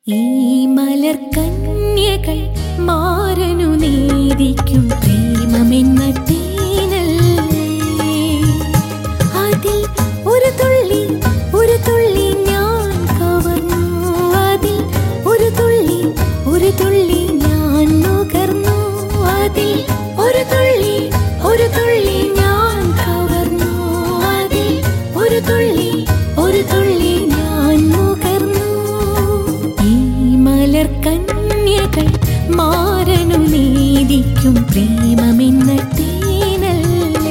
ഈ മലർക്കന്യകൾ മാരനു നേദിക്കും പ്രേമമെന്ന തേനല്ലേ അതിൽ ഒരു തുള്ളി ഒരു തുള്ളി ഞാൻ കവർന്നു അതിൽ ഒരു തുള്ളി ഒരു തുള്ളി ഞാൻ നുകർന്നു അതിൽ ഒരു തുള്ളി ഒരു തുള്ളി ഞാൻ കവർന്നു അതിൽ ഒരു തുള്ളി ഒരു തുള്ളി ഞാൻ നുകർന്നു ഈ മലർക്കന്യകൾ മാരനു നീതിക്കും പ്രേമമെന്ന തേനല്ലേ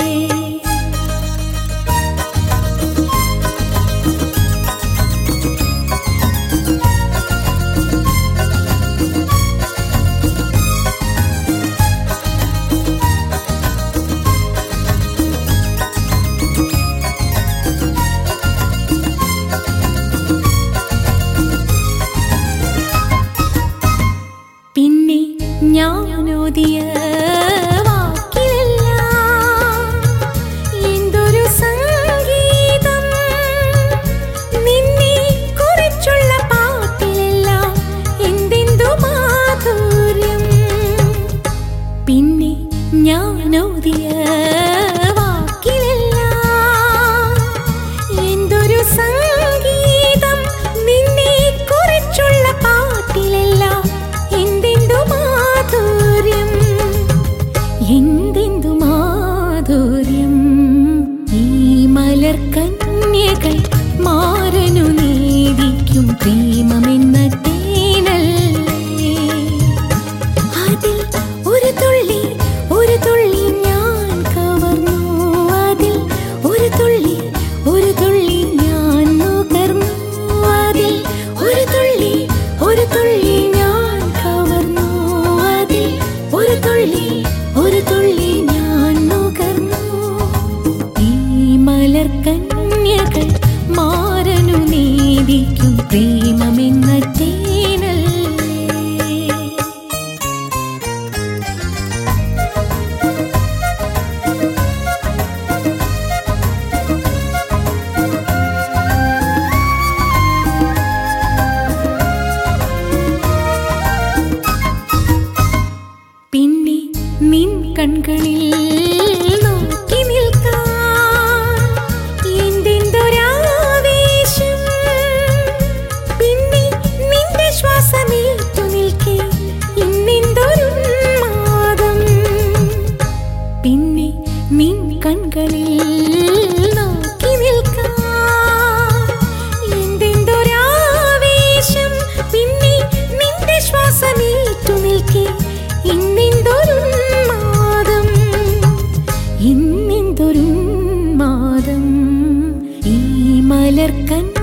പിന്നെ ഞാനോദിയ വാക്കിലെല്ലാം എന്തൊരു സംഗീതം നിന്നെ കുറിച്ചുള്ള പാട്ടിലെല്ലാം എന്തെന്തു മാധുര്യം പിന്നെ ഞാനോദിയ വാക്കിലെല്ലാം എന്തൊരു സംഗീതം നിന്നെ കുറിച്ചുള്ള പാട്ടിലെല്ലാം എന്തെന്തു മാധുര്യം എന്തെന്തു മാധുര്യം ഈ മലർക്കന്യകൾ മാരനു നീതിക്കും പ്രേമമെന്ന തേനല്ലേ അതിൽ ഒരു തുള്ളി ഒരു തുള്ളി ഞാൻ കവർന്നു അതിൽ ഒരു തുള്ളി ഒരു തുള്ളി ഞാൻ നുകർന്നു അതിൽ ഒരു തുള്ളി ഒരു തുള്ളി ഞാൻ കവർന്നു അതിൽ ഒരു തുള്ളി ഒരു തുള്ളി ഞാൻ നുകർന്നു ഈ മലർക്കന്യകൾ മാരനു നീതിക്കും പ്രേമമെന്ന തേനല്ലേ പിന്നെ നിൻ കൺകളിൽ നോക്കി നിൽക്കാൻ എന്തെന്തൊരാവേശം പിന്നെ നിന്റെ ശ്വാസമേറ്റു നിൽക്കെ ഇന്നെന്തൊരുന്മാദം പിന്നെ നിൻ കൺകളിൽ നോക്കി നിൽക്കാൻ എന്തെന്തൊരാവേശം പിന്നെ നിന്റെ ശ്വാസമേറ്റു നിൽക്കെ ഇന്നെന്തൊരുന്മാദം ഇന്നെന്തൊരുന്മാദം ഈ മലർക്കൻ